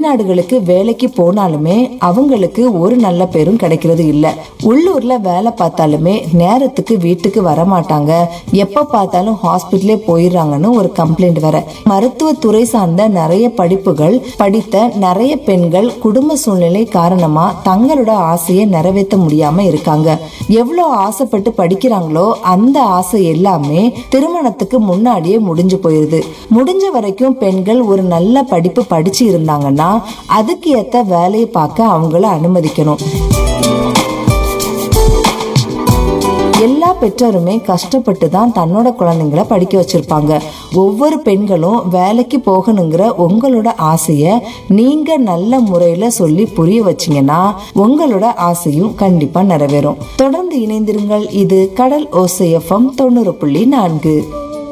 வெளிநாடுகளுக்கு வேலைக்கு போனாலுமே அவங்களுக்கு ஒரு நல்ல பேரும் கிடைக்கிறது இல்ல உள்ளூர்ல வேலை பார்த்தாலுமே நேரத்துக்கு வீட்டுக்கு வர மாட்டாங்க எப்ப பார்த்தாலும் ஹாஸ்பிட்டலே போயிடுறாங்கன்னு ஒரு கம்ப்ளைண்ட் வர மருத்துவத்துறை சார்ந்த நிறைய படிப்புகள் படித்த நிறைய பெண்கள் குடும்ப சூழ்நிலை காரணமா தங்களோட ஆசையை நிறைவேற்ற முடியாம இருக்காங்க எவ்வளவு ஆசைப்பட்டு படிக்கிறாங்களோ அந்த ஆசை எல்லாமே திருமணத்துக்கு முன்னாடியே முடிஞ்சு போயிருது முடிஞ்ச வரைக்கும் பெண்கள் ஒரு நல்ல படிப்பு படிச்சு இருந்தாங்கன்னா அதுக்கு ஏத்த வேலையை பார்க்க அவங்கள அனுமதிக்கணும் எல்லா பெற்றோருமே கஷ்டப்பட்டு தான் தன்னோட குழந்தைங்கள படிக்க வச்சிருப்பாங்க ஒவ்வொரு பெண்களும் வேலைக்கு போகணுங்கிற உங்களோட ஆசைய நீங்க நல்ல முறையில சொல்லி புரிய வச்சீங்கன்னா உங்களோட ஆசையும் கண்டிப்பா நிறைவேறும் தொடர்ந்து இணைந்திருங்கள் இது கடல் ஓசையஃபம் தொண்ணூறு புள்ளி நான்கு